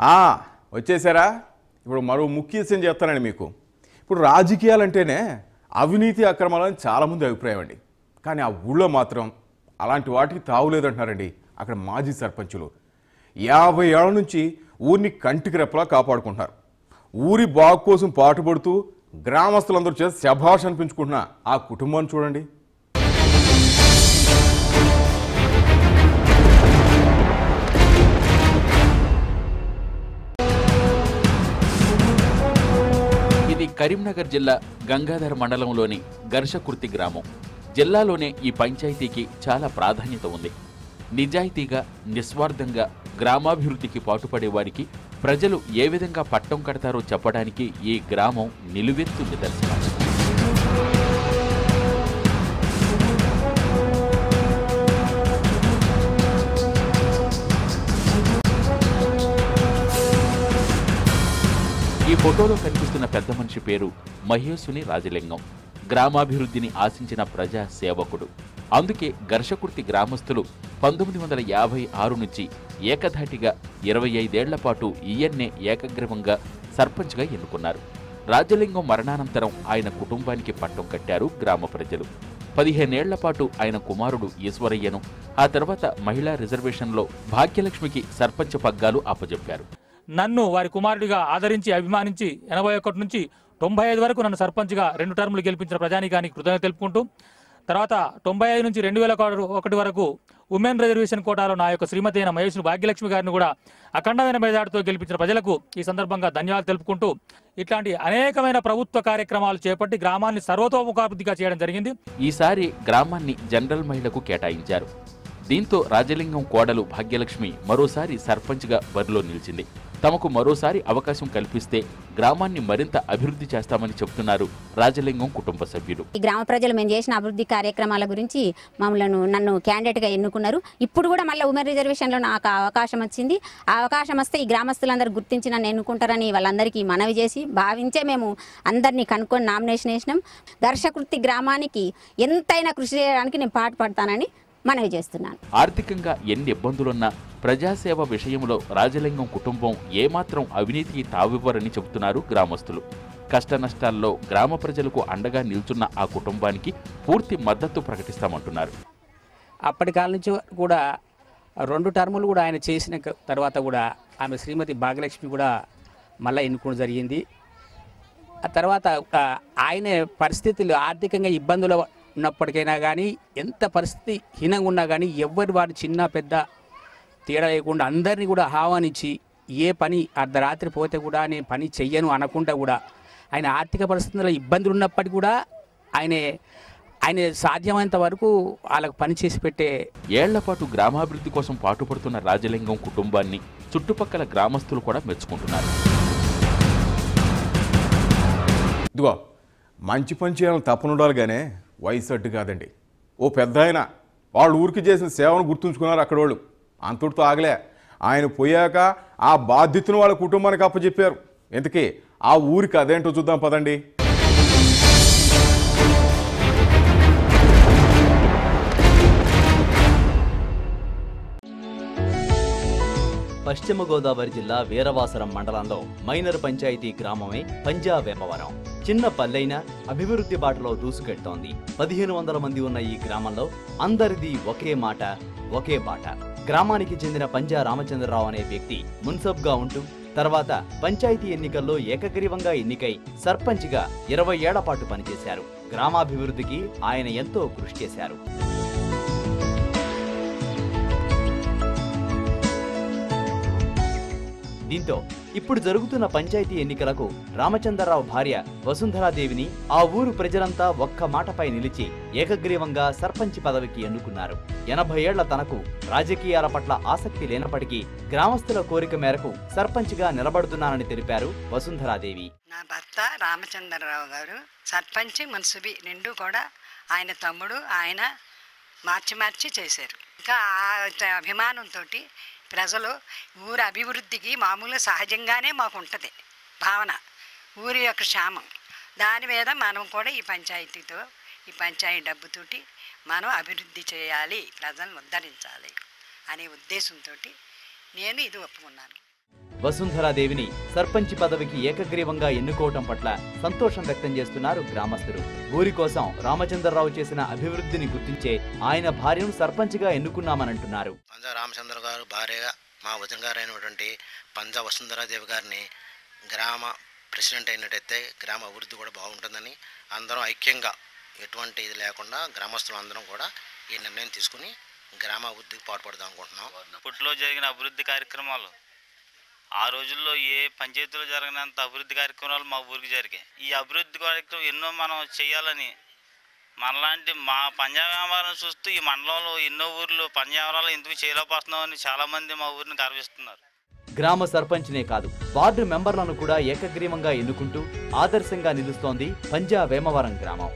ఆ, వచ్చేసారా ఇప్పుడు మరో ముఖ్య విషయం చెప్తానండి మీకు ఇప్పుడు రాజకీయాలంటేనే అవినీతి అక్రమాలని చాలామంది అభిప్రాయం అండి కానీ ఆ ఊళ్ళో మాత్రం అలాంటి వాటికి తావులేదంటున్నారండి అక్కడ మాజీ సర్పంచులు యాభై ఏళ్ల నుంచి ఊరిని కంటికి రెప్పలా కాపాడుకుంటున్నారు ఊరి బాగు కోసం పాటుపడుతూ గ్రామస్తులందరూ చేసి శభాష్ అనిపించుకుంటున్న ఆ కుటుంబాన్ని చూడండి ఇది కరీంనగర్ జిల్లా గంగాధర మండలంలోని గర్షకుర్తి గ్రామం జిల్లాలోనే ఈ పంచాయతీకి చాలా ప్రాధాన్యత ఉంది నిజాయితీగా నిస్వార్థంగా గ్రామాభివృద్ధికి పాటుపడే వారికి ప్రజలు ఏ విధంగా పట్టం కడతారో చెప్పడానికి ఈ గ్రామం నిలువెత్తు నిదర్శనం ఈ ఫోటోలో కనిపిస్తున్న పెద్ద మనిషి పేరు మహేశుని రాజలింగం గ్రామాభివృద్ధిని ఆశించిన ప్రజా సేవకుడు అందుకే ఘర్షకుర్తి గ్రామస్తులు పంతొమ్మిది వందల యాభై ఆరు నుంచి ఏకధాటిగా ఇరవై ఐదేళ్ల పాటు ఈయన్నే ఏకగ్రీవంగా సర్పంచ్గా ఎన్నుకున్నారు రాజలింగం మరణానంతరం ఆయన కుటుంబానికి పట్టం కట్టారు గ్రామ ప్రజలు పదిహేనేళ్ల పాటు ఆయన కుమారుడు ఈశ్వరయ్యను ఆ తర్వాత మహిళా రిజర్వేషన్లో భాగ్యలక్ష్మికి సర్పంచ్ పగ్గాలు అప్పజెప్పారు నన్ను వారి కుమారుడిగా ఆదరించి అభిమానించి ఎనభై ఒకటి నుంచి తొంభై ఐదు వరకు నన్ను సర్పంచ్గా రెండు టర్ములు గెలిపించిన ప్రజానీకానికి కృతజ్ఞత తెలుపుకుంటూ తర్వాత తొంభై ఐదు నుంచి రెండు వేల ఒకటి వరకు ఉమెన్ రిజర్వేషన్ కోటాలో నా యొక్క శ్రీమతి అయిన మహేష్ భాగ్యలక్ష్మి గారిని కూడా అఖండమైన మెజార్టీతో గెలిపించిన ప్రజలకు ఈ సందర్భంగా ధన్యవాదాలు తెలుపుకుంటూ ఇట్లాంటి అనేకమైన ప్రభుత్వ కార్యక్రమాలు చేపట్టి గ్రామాన్ని సర్వతోముఖాభివృద్ధిగా చేయడం జరిగింది ఈసారి గ్రామాన్ని జనరల్ మహిళకు కేటాయించారు దీంతో రాజలింగం కోడలు భాగ్యలక్ష్మి మరోసారి సర్పంచ్గా బరిలో నిలిచింది తమకు మరోసారి అవకాశం కల్పిస్తే గ్రామాన్ని మరింత అభివృద్ధి చేస్తామని చెబుతున్నారు రాజలింగం కుటుంబ సభ్యులు ఈ గ్రామ ప్రజలు మేము చేసిన అభివృద్ధి కార్యక్రమాల గురించి మమ్మల్ని నన్ను క్యాండిడేట్గా ఎన్నుకున్నారు ఇప్పుడు కూడా మళ్ళీ ఉమెన్ రిజర్వేషన్లో నాకు ఆ అవకాశం వచ్చింది ఆ అవకాశం వస్తే ఈ గ్రామస్తులందరూ గుర్తించి నన్ను ఎన్నుకుంటారని వాళ్ళందరికీ మనవి చేసి భావించే మేము అందరినీ కనుక్కొని నామినేషన్ వేసినాం దర్శకృతి గ్రామానికి ఎంతైనా కృషి చేయడానికి నేను పాటుపడతానని మనవి చేస్తున్నాను ఆర్థికంగా ఎన్ని ఇబ్బందులున్నా ప్రజాసేవ విషయంలో రాజలింగం కుటుంబం ఏమాత్రం అవినీతికి తావివ్వరని చెబుతున్నారు గ్రామస్తులు కష్టనష్టాల్లో గ్రామ ప్రజలకు అండగా నిల్చున్న ఆ కుటుంబానికి పూర్తి మద్దతు ప్రకటిస్తామంటున్నారు అప్పటి కాలం నుంచి కూడా రెండు టర్ములు కూడా ఆయన చేసిన క- తర్వాత కూడా ఆమె శ్రీమతి భాగ్యలక్ష్మి కూడా మళ్ళీ ఎన్నుకోవడం జరిగింది ఆ తర్వాత ఆ, ఆయన పరిస్థితులు ఆర్థికంగా ఇబ్బందులు ఉన్నప్పటికైనా కానీ ఎంత పరిస్థితి హీనంగా ఉన్నా కానీ ఎవరి వారు చిన్న పెద్ద తేడా లేకుండా అందరినీ కూడా ఆహ్వానించి ఏ పని అర్ధరాత్రి పోతే కూడా నేను పని చెయ్యను అనకుండా కూడా ఆయన ఆర్థిక పరిస్థితుల్లో ఇబ్బందులు ఉన్నప్పటికీ కూడా ఆయన ఆయన సాధ్యమైనంత వరకు వాళ్ళకు పని చేసి పెట్టే ఏళ్లపాటు గ్రామాభివృద్ధి కోసం పాటుపడుతున్న రాజలింగం కుటుంబాన్ని చుట్టుపక్కల గ్రామస్తులు కూడా మెచ్చుకుంటున్నారు ఇదిగో మంచి పని చేయాలని తప్పనుండాలి కానీ వయసు అడ్డు కాదండి ఓ పెద్ద ఆయన వాళ్ళు ఊరికి చేసిన సేవను గుర్తుంచుకున్నారు అక్కడ వాళ్ళు అంతటితో ఆగలే ఆయన పోయాక ఆ బాధ్యతను వాళ్ళ కుటుంబానికి అప్పచెప్పారు ఎందుకే ఆ ఊరికి అదేంటో చూద్దాం పదండి పశ్చిమ గోదావరి జిల్లా వీరవాసరం మండలంలో మైనర్ పంచాయతీ గ్రామమే పంజా వేమవరం చిన్న పల్లెైన అభివృద్ధి బాటలో దూసుకెళ్తోంది పదిహేను వందల మంది ఉన్న ఈ గ్రామంలో అందరిది ఒకే మాట ఒకే బాట గ్రామానికి చెందిన పంజా రామచంద్రరావు అనే వ్యక్తి మున్సబ్గా ఉంటూ తర్వాత పంచాయతీ ఎన్నికల్లో ఏకగ్రీవంగా ఎన్నికై సర్పంచ్గా ఇరవై ఏళ్ల పాటు పనిచేశారు గ్రామాభివృద్ధికి ఆయన ఎంతో కృషి చేశారు దీంతో ఇప్పుడు జరుగుతున్న పంచాయతీ ఎన్నికలకు రామచంద్రరావు భార్య వసుంధరాదేవిని ఆ ఊరు ప్రజలంతా ఒక్క మాటపై నిలిచి ఏకగ్రీవంగా సర్పంచ్ పదవికి ఎన్నుకున్నారు ఎనభై ఏళ్ల తనకు రాజకీయాల పట్ల ఆసక్తి లేనప్పటికీ గ్రామస్తుల కోరిక మేరకు సర్పంచ్గా నిలబడుతున్నానని తెలిపారు వసుంధరాదేవి నా భర్త రామచంద్రరావు గారు సర్పంచ్ మున్సిపి రెండు కూడా ఆయన తమ్ముడు ఆయన మార్చి మార్చి చేశారు ఇంకా ఆ అభిమానంతో ప్రజలు ఊరి అభివృద్ధికి మామూలు సహజంగానే మాకు ఉంటుంది భావన ఊరి యొక్క క్షేమం దాని మీద మనం కూడా ఈ పంచాయతీతో ఈ పంచాయతీ డబ్బుతోటి మనం అభివృద్ధి చేయాలి ప్రజలను ఉద్ధరించాలి అనే ఉద్దేశంతో నేను ఇది ఒప్పుకున్నాను వసుంధరాదేవిని సర్పంచ్ పదవికి ఏకగ్రీవంగా ఎన్నుకోవటం పట్ల సంతోషం వ్యక్తం చేస్తున్నారు గ్రామస్తులు ఊరి కోసం రామచంద్రరావు చేసిన అభివృద్ధిని గుర్తించే ఆయన భార్యను సర్పంచ్గా ఎన్నుకున్నామనంటున్నారు పంజా రామచంద్ర గారు భార్యగా మా వదిన గారు అయినటువంటి పంజా వసుంధరాదేవి గారిని గ్రామ ప్రెసిడెంట్ అయినట్టయితే గ్రామ అభివృద్ధి కూడా బాగుంటుందని అందరం ఐక్యంగా ఎటువంటి ఇది లేకుండా గ్రామస్తులు అందరం కూడా ఈ నిర్ణయం తీసుకుని గ్రామ అభివృద్ధికి పాటుపడదాం అనుకుంటున్నాం ఇప్పట్లో జరిగిన అభివృద్ధి కార్యక్రమాలు ఆ రోజుల్లో ఏ పంచాయతీలో జరిగినంత అభివృద్ధి కార్యక్రమాలు మా ఊరికి జరిగాయి ఈ అభివృద్ధి కార్యక్రమం ఎన్నో మనం చేయాలని మనలాంటి మా పంజాబ్ వ్యాపారం చూస్తూ ఈ మండలంలో ఎన్నో ఊర్లు పంజాబ్ ఎందుకు చేయలేకపోతున్నామని చాలామంది మా ఊరిని గర్విస్తున్నారు గ్రామ సర్పంచ్నే కాదు వార్డు మెంబర్లను కూడా ఏకగ్రీవంగా ఎన్నుకుంటూ ఆదర్శంగా నిలుస్తోంది పంజా వేమవరం గ్రామం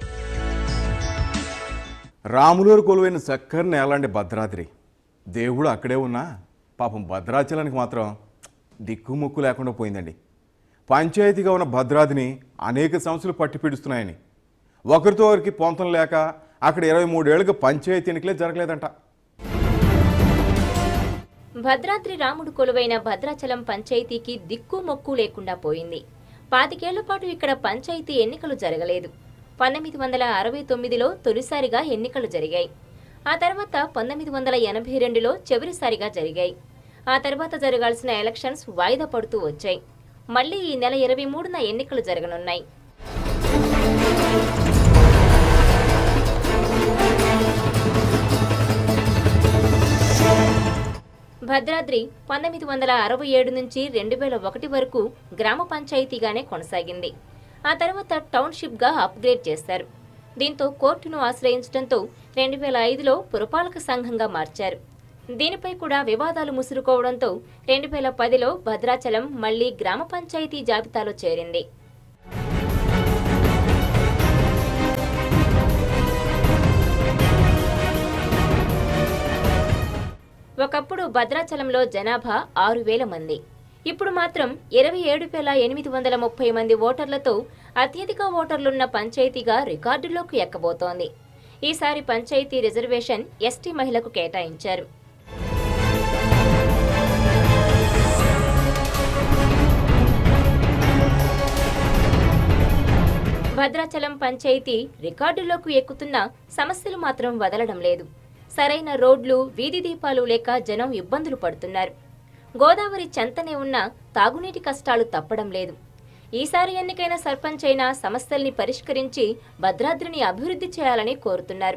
రాములూరు కొలువైన చక్కని నేలాంటి భద్రాద్రి దేవుడు అక్కడే ఉన్నా పాపం భద్రాచలానికి మాత్రం దిక్కుముక్కు లేకుండా పోయిందండి పంచాయతీగా ఉన్న భద్రాద్రిని అనేక సమస్యలు పట్టి పీడిస్తున్నాయని ఒకరితో ఒకరికి పొంతం లేక అక్కడ ఇరవై మూడేళ్లుగా పంచాయతీ ఎన్నికలే జరగలేదంట భద్రాద్రి రాముడు కొలువైన భద్రాచలం పంచాయతీకి దిక్కు మొక్కు లేకుండా పోయింది పాతికేళ్ల పాటు ఇక్కడ పంచాయతీ ఎన్నికలు జరగలేదు పంతొమ్మిది వందల అరవై తొమ్మిదిలో తొలిసారిగా ఎన్నికలు జరిగాయి ఆ తర్వాత పంతొమ్మిది వందల ఎనభై రెండులో చివరిసారిగా జరిగాయి ఆ తర్వాత జరగాల్సిన ఎలక్షన్స్ వాయిదా పడుతూ వచ్చాయి మళ్లీ ఈ నెల ఇరవై మూడున ఎన్నికలు జరగనున్నాయి భద్రాద్రి పంతొమ్మిది వందల అరవై ఏడు నుంచి రెండు వేల ఒకటి వరకు గ్రామ పంచాయతీగానే కొనసాగింది ఆ తర్వాత టౌన్షిప్గా అప్గ్రేడ్ చేశారు దీంతో కోర్టును ఆశ్రయించడంతో రెండు వేల ఐదులో పురపాలక సంఘంగా మార్చారు దీనిపై కూడా వివాదాలు ముసురుకోవడంతో రెండు వేల పదిలో భద్రాచలం మళ్లీ గ్రామ పంచాయతీ జాబితాలో చేరింది ఒకప్పుడు భద్రాచలంలో జనాభా ఆరు వేల మంది ఇప్పుడు మాత్రం ఇరవై ఏడు వేల ఎనిమిది వందల ముప్పై మంది ఓటర్లతో అత్యధిక ఓటర్లున్న పంచాయతీగా రికార్డులోకి ఎక్కబోతోంది ఈసారి పంచాయతీ రిజర్వేషన్ ఎస్టీ మహిళకు కేటాయించారు భద్రాచలం పంచాయతీ రికార్డులోకి ఎక్కుతున్న సమస్యలు మాత్రం వదలడం లేదు సరైన రోడ్లు వీధి దీపాలు లేక జనం ఇబ్బందులు పడుతున్నారు గోదావరి చెంతనే ఉన్న తాగునీటి కష్టాలు తప్పడం లేదు ఈసారి ఎన్నికైన సర్పంచ్ అయిన సమస్యల్ని పరిష్కరించి భద్రాద్రిని అభివృద్ధి చేయాలని కోరుతున్నారు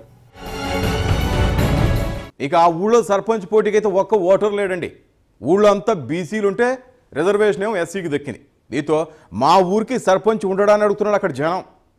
ఇక ఆ ఊళ్ళో సర్పంచ్ పోటీకి అయితే ఒక్క ఓటర్ లేడండి ఊళ్ళో అంతా బీసీలు ఉంటే రిజర్వేషన్ ఏమో ఎస్సీకి దక్కింది దీంతో మా ఊరికి సర్పంచ్ ఉండడాన్ని అడుగుతున్నాడు అక్కడ జనం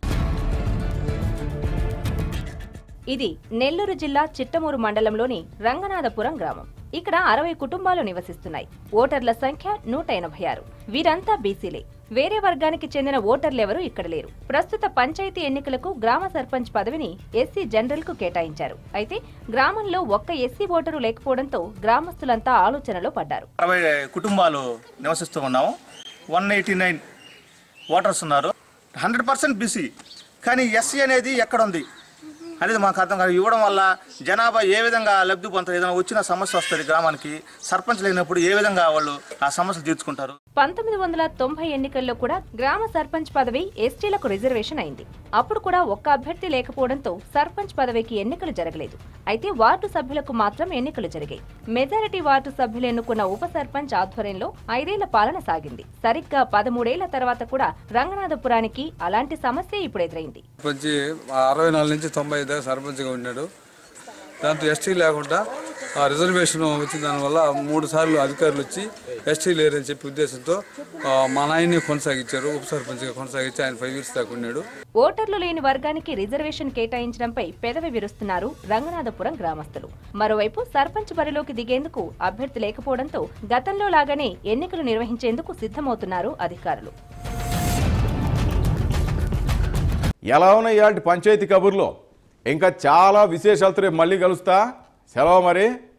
ఇది నెల్లూరు జిల్లా చిట్టమూరు మండలంలోని రంగనాథపురం గ్రామం ఇక్కడ అరవై కుటుంబాలు నివసిస్తున్నాయి ఓటర్ల సంఖ్య నూట ఎనభై ఆరు వీరంతా బీసీలే వేరే వర్గానికి చెందిన ఓటర్లెవరూ ఇక్కడ లేరు ప్రస్తుత పంచాయతీ ఎన్నికలకు గ్రామ సర్పంచ్ పదవిని ఎస్సీ జనరల్ కు కేటాయించారు అయితే గ్రామంలో ఒక్క ఎస్సీ ఓటరు లేకపోవడంతో గ్రామస్తులంతా ఆలోచనలో పడ్డారు అరవై కుటుంబాలు నివసిస్తూ ఉన్నాము వన్ ఎయిటీ నైన్ ఓటర్స్ ఉన్నారు హండ్రెడ్ పర్సెంట్ బీసీ కానీ ఎస్సీ అనేది ఎక్కడ ఉంది అనేది మాకు అర్థం కాదు ఇవ్వడం వల్ల జనాభా ఏ విధంగా లబ్ధి పొందుతారు ఏదైనా వచ్చిన సమస్య వస్తుంది గ్రామానికి సర్పంచ్ లేనప్పుడు ఏ విధంగా వాళ్ళు ఆ సమస్యలు తీర్చుకుంటారు పంతొమ్మిది వందల తొంభై ఎన్నికల్లో కూడా గ్రామ సర్పంచ్ పదవి ఎస్టీలకు రిజర్వేషన్ అయింది అప్పుడు కూడా ఒక్క అభ్యర్థి లేకపోవడంతో సర్పంచ్ పదవికి ఎన్నికలు జరగలేదు అయితే వార్డు సభ్యులకు మాత్రం ఎన్నికలు జరిగాయి మెజారిటీ వార్డు సభ్యులు ఎన్నుకున్న ఉప సర్పంచ్ ఆధ్వర్యంలో ఐదేళ్ల పాలన సాగింది సరిగ్గా పదమూడేళ్ల తర్వాత కూడా రంగనాథపురానికి అలాంటి సమస్య ఇప్పుడు ఎదురైంది సర్పంచ్ అరవై నాలుగు నుంచి తొంభై ఐదు దాకా సర్పంచ్గా ఉన్నాడు దాంతో ఎస్టీ లేకుండా ఆ రిజర్వేషన్ వచ్చిన దానివల్ల మూడు సార్లు అధికారులు వచ్చి ఎస్టీ లేరని చెప్పి ఉద్దేశంతో ఆ, మా నాయన్ని కొనసాగించారు ఉప సర్పంచ్గా కొనసాగించి ఆయన ఫైవ్ ఇయర్స్ దాకా ఉన్నాడు ఓటర్లు లేని వర్గానికి రిజర్వేషన్ కేటాయించడంపై పెదవి విరుస్తున్నారు రంగనాథపురం గ్రామస్తులు మరోవైపు సర్పంచ్ బరిలోకి దిగేందుకు అభ్యర్థి లేకపోవడంతో గతంలో లాగానే ఎన్నికలు నిర్వహించేందుకు సిద్ధమవుతున్నారు అధికారులు ఎలా ఉన్నాయి ఇలాంటి పంచాయతీ కబుర్లో ఇంకా చాలా విశేషాలతో రేపు మళ్ళీ కలుస్తా సెలవు మరి